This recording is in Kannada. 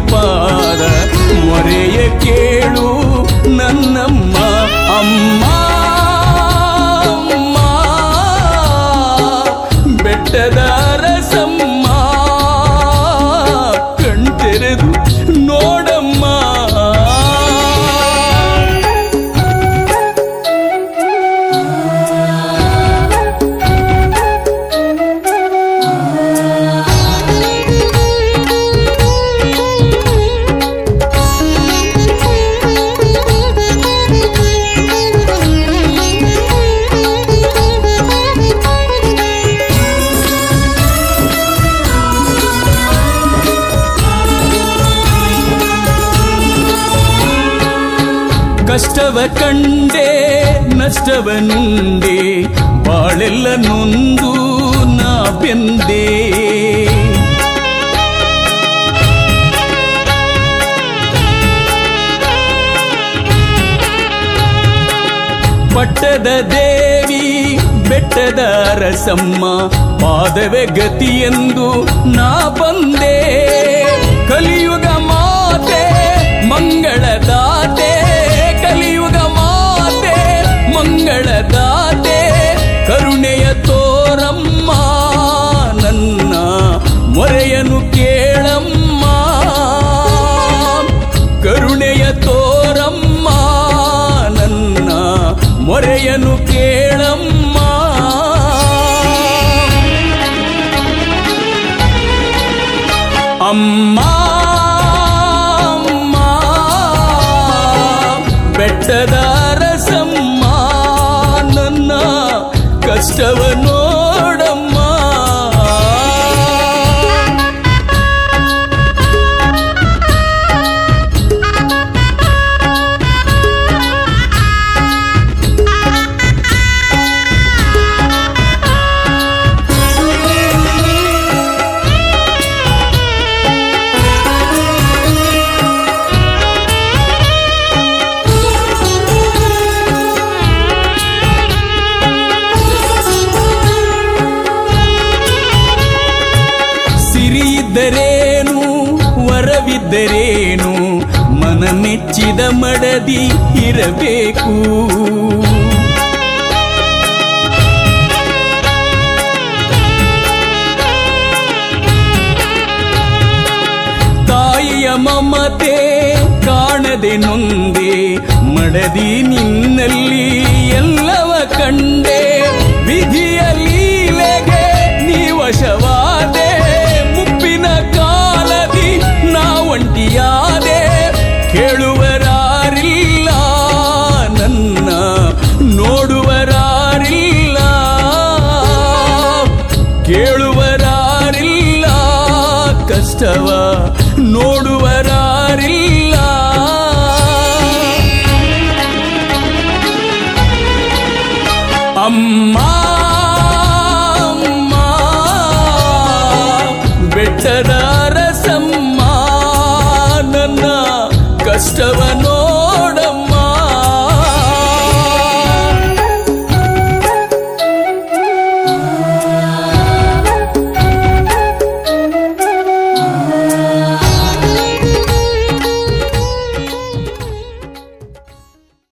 ಪಾದ ಮೊರೆಯ ಕೇಳು ನನ್ನಮ್ಮ ಅಮ್ಮ ಅಮ್ಮ ಬೆಟ್ಟದ ರಸಮ್ಮ ಕಣ್ತೆರೆದು ನೋಡಮ್ಮ ಕಷ್ಟವ ಕಂಡೆ ನಷ್ಟವ ನುಂಡೆ ಬಾಳೆಲ್ಲ ನೊಂದು ನಾ ಬೆಂದೆ ಪಟ್ಟದ ದೇವಿ ಬೆಟ್ಟದ ರಸಮ್ಮ ಪಾದವೇ ಗತಿಯೆಂದು ನಾ ಬಂದೆ ಕಲಿಯುಗ ಮಾತೆ ಮಂಗಳದಾತೆ ಕಲಿಯುಗ ಮಾತೆ ಮಂಗಳದಾತೆ ಕರುಣೆಯ ತೋರಮ್ಮ ನನ್ನ ಮೊರೆಯನು ಕೇಳಮ್ಮ ಕರುಣೆಯ ತೋರಮ್ಮ ನನ್ನ ಮೊರೆಯನು ಕೇಳಮ್ಮ ಅಮ್ಮ ಅಮ್ಮ ಬೆಟ್ಟದ ರಸಮ್ಮ ನನ್ನ ಕಷ್ಟವ ನೋಡಮ್ಮ ಸಿರಿ ಇದ್ದರೇನು ವರವಿದ್ದರೇನು ಮನ ಮೆಚ್ಚಿದ ಮಡದಿ ಇರಬೇಕು ತಾಯಿಯ ಮಮತೆ ಕಾಣದೆ ನೊಂದೆ ಮಡದಿ ನಿನ್ನಲ್ಲಿ ಎಲ್ಲವ ಕಂಡೆ ವಿಧಿಯ ಲೀಲೆಗೆ ನೀ ವಶವಾದೆ ಮುಪ್ಪಿನ ಕಾಲದಿ ನಾ ಒಂಟಿಯಾದೆ ಕೇಳುವರಾರಿಲ್ಲ ನನ್ನ ನೋಡುವರಾರಿಲ್ಲ ಕೇಳುವರಾರಿಲ್ಲ ಕಷ್ಟವ ನೋಡುವರಾರಿಲ್ಲ